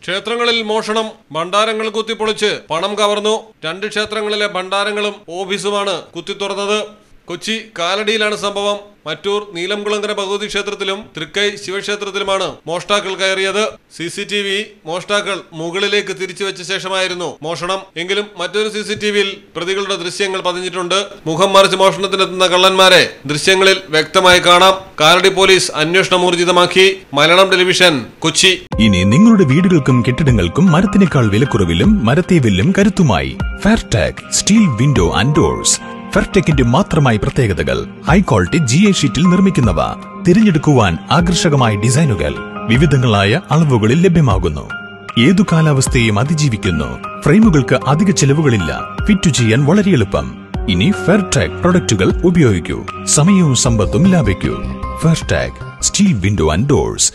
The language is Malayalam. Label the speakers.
Speaker 1: ക്ഷേത്രങ്ങളിൽ മോഷണം ഭണ്ഡാരങ്ങൾ കുത്തിപ്പൊളിച്ച് പണം കവർന്നു രണ്ട് ക്ഷേത്രങ്ങളിലെ ഭണ്ഡാരങ്ങളും ഓഫീസുമാണ് കുത്തിത്തുറന്നത് കൊച്ചി കാലടിയിലാണ് സംഭവം മറ്റൂർ നീലംകുളങ്കര ഭഗവതി ക്ഷേത്രത്തിലും തൃക്കൈ ശിവക്ഷേത്രത്തിലുമാണ് മോഷ്ടാക്കൾ കയറിയത് സി സി ടി വി മോഷ്ടാക്കൾ മുകളിലേക്ക് തിരിച്ചു വെച്ച ശേഷമായിരുന്നു മോഷണം എങ്കിലും മറ്റൊരു സി സി ടി വിയിൽ പ്രതികളുടെ ദൃശ്യങ്ങൾ പതിഞ്ഞിട്ടുണ്ട് മുഖം മറിച്ച് മോഷണത്തിനെത്തുന്ന കള്ളന്മാരെ ദൃശ്യങ്ങളിൽ വ്യക്തമായി കാണാം കാലടി പോലീസ് അന്വേഷണം ഊർജിതമാക്കി മലയാളം ടെലിവിഷൻ കൊച്ചി
Speaker 2: ഇനി നിങ്ങളുടെ വീടുകൾക്കും കെട്ടിടങ്ങൾക്കും മരത്തിനേക്കാൾ വിലക്കുറവിലും മരത്തേവില്ലും കരുത്തുമായി Fairtag steel window and doors ഫെയർടെക്കിന്റെ മാത്രമായി പ്രത്യേകതകൾ ഹൈ ക്വാളിറ്റി ജി എ ഷീറ്റിൽ നിർമ്മിക്കുന്നവ തിരഞ്ഞെടുക്കുവാൻ ആകർഷകമായ ഡിസൈനുകൾ വിവിധങ്ങളായ അളവുകളിൽ ലഭ്യമാകുന്നു ഏതു കാലാവസ്ഥയെയും അതിജീവിക്കുന്നു ഫ്രെയിമുകൾക്ക് അധിക ചെലവുകളില്ല ഫിറ്റ് ചെയ്യാൻ വളരെ എളുപ്പം ഇനി ഫെയർടാഗ് പ്രൊഡക്റ്റുകൾ ഉപയോഗിക്കൂ സമയവും സമ്പത്തും ലാഭിക്കൂ Fairtag steel window and doors